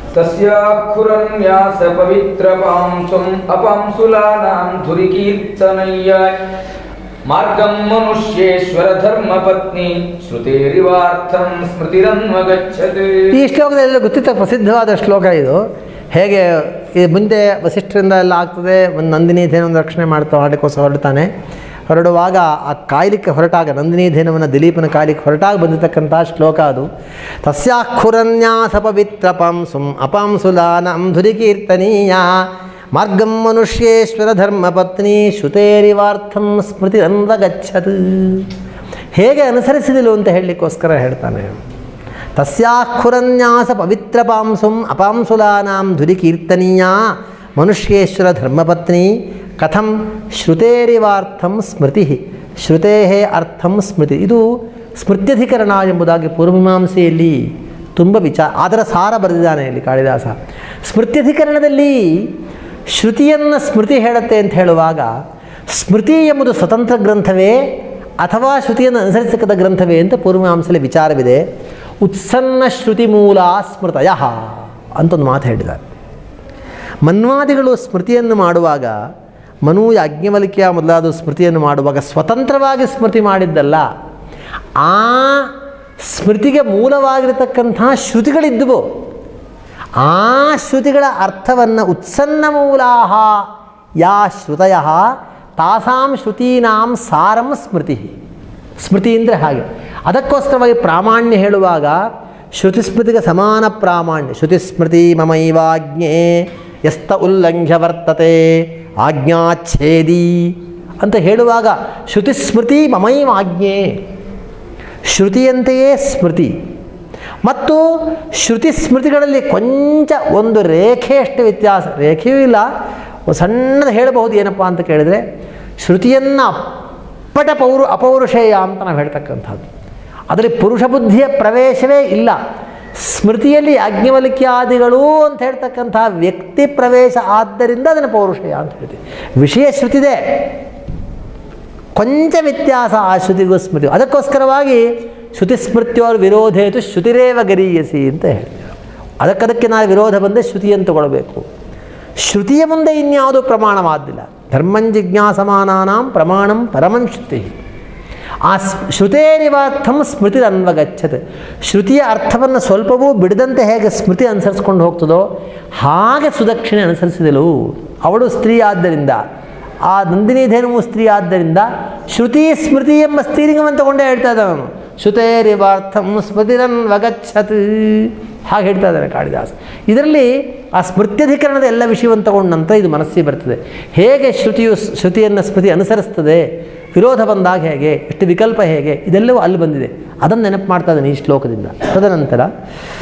ತಸ್ಯಾಖುರನ್ಯಾಸ ಪವಿತ್ರ ಪಾಂಸುಂ ಅಪಾಂಸುಲಾನಾಂ ಧುರಿಕೀರ್ತನಯ್ಯ ಮಾರ್ಗಂ ಮನುಷ್ಯೇಶ್ವರ ಧರ್ಮ ಪತ್ನಿ ಶ್ರುತೇರಿವಾರ್ಥಂ ಸ್ಮೃತಿರನ್ವಗಚ್ಚತೆ ಈ ಶ್ಲೋಕದಲ್ಲಿ ಗೊತ್ತಿದ್ದ ಪ್ರಸಿದ್ಧವಾದ ಶ್ಲೋಕ ಇದು ಹೇಗೆ ಈ ಮುಂದೆ ವಸಿಷ್ಠರಿಂದ ಎಲ್ಲ ಆಗ್ತದೆ ಒಂದು ನಂದಿನಿ ಧೇನವನ್ನು ರಕ್ಷಣೆ ಮಾಡ್ತಾ ಹೊರಡಕ್ಕೋಸ್ಕರ ಹೊರಡ್ತಾನೆ ಹೊರಡುವಾಗ ಆ ಕಾಯ್ಲಿಕ್ಕೆ ಹೊರಟಾಗ ನಂದಿನಿ ಧೇನವನ್ನು ದಿಲೀಪನ ಕಾಯ್ಲಿಕ್ಕೆ ಹೊರಟಾಗ ಬಂದಿರತಕ್ಕಂಥ ಶ್ಲೋಕ ಅದು ತಸ್ಯಾಖುರನ್ಯಾಸ ಪವಿತ್ರ ಪಂಸುಂ ಅಪಾಂಸುಲಾನಂ ಧುರಿಕೀರ್ತನೀಯ ಮಾರ್ಗಂ ಮನುಷ್ಯೇಶ್ವರ ಧರ್ಮಪತ್ನಿ ಶ್ರುತೇರಿವಾರ್ಥಂ ಸ್ಮೃತಿ ಗಚ್ಚತ್ ಹೇಗೆ ಅನುಸರಿಸಿದಿಲು ಅಂತ ಹೇಳಲಿಕ್ಕೋಸ್ಕರ ಹೇಳ್ತಾನೆ ತಸ್ಯಾಖುರನ್ಯಾಸ ಪವಿತ್ರ ಪಾಂಸುಂ ಅಪಾಂಸುಲಾನಾಂ ಧುರಿಕೀರ್ತನೀಯ ಮನುಷ್ಯೇಶ್ವರ ಧರ್ಮಪತ್ನಿ ಕಥಂ ಶ್ರುತೇರಿವಾರ್ಥಂ ಸ್ಮೃತಿ ಶ್ರುತೇ ಅರ್ಥಂ ಸ್ಮೃತಿ ಇದು ಸ್ಮೃತ್ಯಧಿಕರಣ ಎಂಬುದಾಗಿ ಪೂರ್ವಮೀಮಾಂಸೆಯಲ್ಲಿ ತುಂಬ ವಿಚಾರ ಅದರ ಸಾರ ಬರೆದಿದ್ದಾನೆ ಇಲ್ಲಿ ಕಾಳಿದಾಸ ಸ್ಮೃತ್ಯಧಿಕರಣದಲ್ಲಿ ಶ್ರುತಿಯನ್ನು ಸ್ಮೃತಿ ಹೇಳುತ್ತೆ ಅಂತ ಹೇಳುವಾಗ ಸ್ಮೃತಿ ಎಂಬುದು ಸ್ವತಂತ್ರ ಗ್ರಂಥವೇ ಅಥವಾ ಶ್ರುತಿಯನ್ನು ಅನುಸರಿಸತಕ್ಕಂಥ ಗ್ರಂಥವೇ ಅಂತ ಪೂರ್ವಮೀಮಾಂಸೆಯಲ್ಲಿ ವಿಚಾರವಿದೆ ಉತ್ಸನ್ನ ಶ್ರುತಿ ಮೂಲ ಸ್ಮೃತಯ ಅಂತ ಒಂದು ಮಾತು ಹೇಳಿದ್ದಾರೆ ಮನ್ವಾದಿಗಳು ಸ್ಮೃತಿಯನ್ನು ಮಾಡುವಾಗ ಮನು ಯಾಜ್ಞವಲ್ಕ್ಯ ಮೊದಲಾದ ಸ್ಮೃತಿಯನ್ನು ಮಾಡುವಾಗ ಸ್ವತಂತ್ರವಾಗಿ ಸ್ಮೃತಿ ಮಾಡಿದ್ದಲ್ಲ ಆ ಸ್ಮೃತಿಗೆ ಮೂಲವಾಗಿರತಕ್ಕಂಥ ಶ್ರುತಿಗಳಿದ್ದುವು ಆ ಶ್ರುತಿಗಳ ಅರ್ಥವನ್ನು ಉತ್ಸನ್ನ ಮೂಲಾಹ ಯಾ ಶ್ರುತಯ ತಾಸಾಂ ಶ್ರುತೀನಾಂ ಸಾರಂ ಸ್ಮೃತಿ ಸ್ಮೃತಿ ಅಂದರೆ ಹಾಗೆ ಅದಕ್ಕೋಸ್ಕರವಾಗಿ ಪ್ರಾಮಾಣ್ಯ ಹೇಳುವಾಗ ಶ್ರುತಿ ಸ್ಮೃತಿಗೆ ಸಮಾನ ಪ್ರಾಮಾಣ್ಯ ಶ್ರುತಿ ಸ್ಮೃತಿ ಮಮೈವಾಜ್ಞೆ ಎಸ್ತ ಉಲ್ಲಂಘ್ಯ ವರ್ತತೆ ಆಜ್ಞಾಚ್ಛೇದಿ ಅಂತ ಹೇಳುವಾಗ ಶ್ರುತಿ ಸ್ಮೃತಿ ಮಮೈವಾಜ್ಞೆ ಶ್ರುತಿಯಂತೆಯೇ ಸ್ಮೃತಿ ಮತ್ತು ಶ್ರುತಿ ಸ್ಮೃತಿಗಳಲ್ಲಿ ಕೊಂಚ ಒಂದು ರೇಖೆಯಷ್ಟು ವ್ಯತ್ಯಾಸ ರೇಖೆಯೂ ಇಲ್ಲ ಒಂದು ಸಣ್ಣದು ಹೇಳಬಹುದು ಏನಪ್ಪ ಅಂತ ಕೇಳಿದರೆ ಶ್ರುತಿಯನ್ನು ಅಪ್ಪಟ ಪೌರು ಅಪೌರುಷೇಯ ಅಂತ ನಾವು ಹೇಳ್ತಕ್ಕಂಥದ್ದು ಅದರಲ್ಲಿ ಪುರುಷ ಬುದ್ಧಿಯ ಪ್ರವೇಶವೇ ಇಲ್ಲ ಸ್ಮೃತಿಯಲ್ಲಿ ಯಾಜ್ಞವಲ್ಕ್ಯಾದಿಗಳು ಅಂತ ಹೇಳ್ತಕ್ಕಂಥ ವ್ಯಕ್ತಿ ಪ್ರವೇಶ ಆದ್ದರಿಂದ ಅದನ್ನು ಪೌರುಷೇಯ ಅಂತ ಹೇಳ್ತೀವಿ ವಿಷಯ ಶ್ರುತಿದೆ ಕೊಂಚ ವ್ಯತ್ಯಾಸ ಆ ಶ್ರುತಿಗೂ ಸ್ಮೃತಿ ಅದಕ್ಕೋಸ್ಕರವಾಗಿ ಶ್ರುತಿ ಸ್ಮೃತಿಯೋರ್ ವಿರೋಧೇತು ಶ್ರುತಿರೇವ ಗರೀಯಸಿ ಅಂತ ಹೇಳ್ತೀವಿ ಅದಕ್ಕದಕ್ಕೆ ನಾವು ವಿರೋಧ ಬಂದರೆ ಶ್ರುತಿಯನ್ನು ತಗೊಳ್ಬೇಕು ಶ್ರುತಿಯ ಮುಂದೆ ಇನ್ಯಾವುದೂ ಪ್ರಮಾಣವಾದಿಲ್ಲ ಧರ್ಮಂ ಜಿಜ್ಞಾಸಮಾನಾಂ ಪ್ರಮಾಣಂ ಪರಮಂ ಶ್ರುತಿ ಆ ಸ್- ಶ್ರುತೇರಿವಾರ್ಥಂ ಸ್ಮೃತಿ ಅನ್ವಗಚ್ಚತೆ ಶ್ರುತಿಯ ಅರ್ಥವನ್ನು ಸ್ವಲ್ಪವೂ ಬಿಡದಂತೆ ಹೇಗೆ ಸ್ಮೃತಿ ಅನುಸರಿಸ್ಕೊಂಡು ಹೋಗ್ತದೋ ಹಾಗೆ ಸುದಕ್ಷಿಣೆ ಅನುಸರಿಸಿದಳು ಅವಳು ಸ್ತ್ರೀ ಆದ್ದರಿಂದ ಆ ನಂದಿನಿ ಧೇನುವು ಸ್ತ್ರೀ ಆದ್ದರಿಂದ ಶ್ರುತಿ ಸ್ಮೃತಿ ಎಂಬ ಸ್ತ್ರೀಲಿಂಗವನ್ನು ತಗೊಂಡೇ ಹೇಳ್ತಾ ಇದ್ದಾನೆ ಅವನು ಶ್ರುತೇರಿವಾರ್ಥಂ ಸ್ಮೃತಿರನ್ವಗಚ್ಚತ್ ಹಾಗೆ ಹೇಳ್ತಾ ಇದ್ದಾನೆ ಕಾಳಿದಾಸ ಇದರಲ್ಲಿ ಆ ಸ್ಮೃತ್ಯಧಿಕರಣದ ಎಲ್ಲ ವಿಷಯವನ್ನು ತಗೊಂಡ ನಂತರ ಇದು ಮನಸ್ಸಿಗೆ ಬರ್ತದೆ ಹೇಗೆ ಶ್ರುತಿಯು ಸ್- ಶ್ರುತಿಯನ್ನು ಸ್ಮೃತಿ ಅನುಸರಿಸ್ತದೆ ವಿರೋಧ ಬಂದಾಗ ಹೇಗೆ ಎಷ್ಟು ವಿಕಲ್ಪ ಹೇಗೆ ಇದೆಲ್ಲವೂ ಅಲ್ಲಿ ಬಂದಿದೆ ಅದನ್ನು ನೆನಪು ಮಾಡ್ತಾ ಇದ್ದಾನೆ ಈ ಶ್ಲೋಕದಿಂದ ತದನಂತರ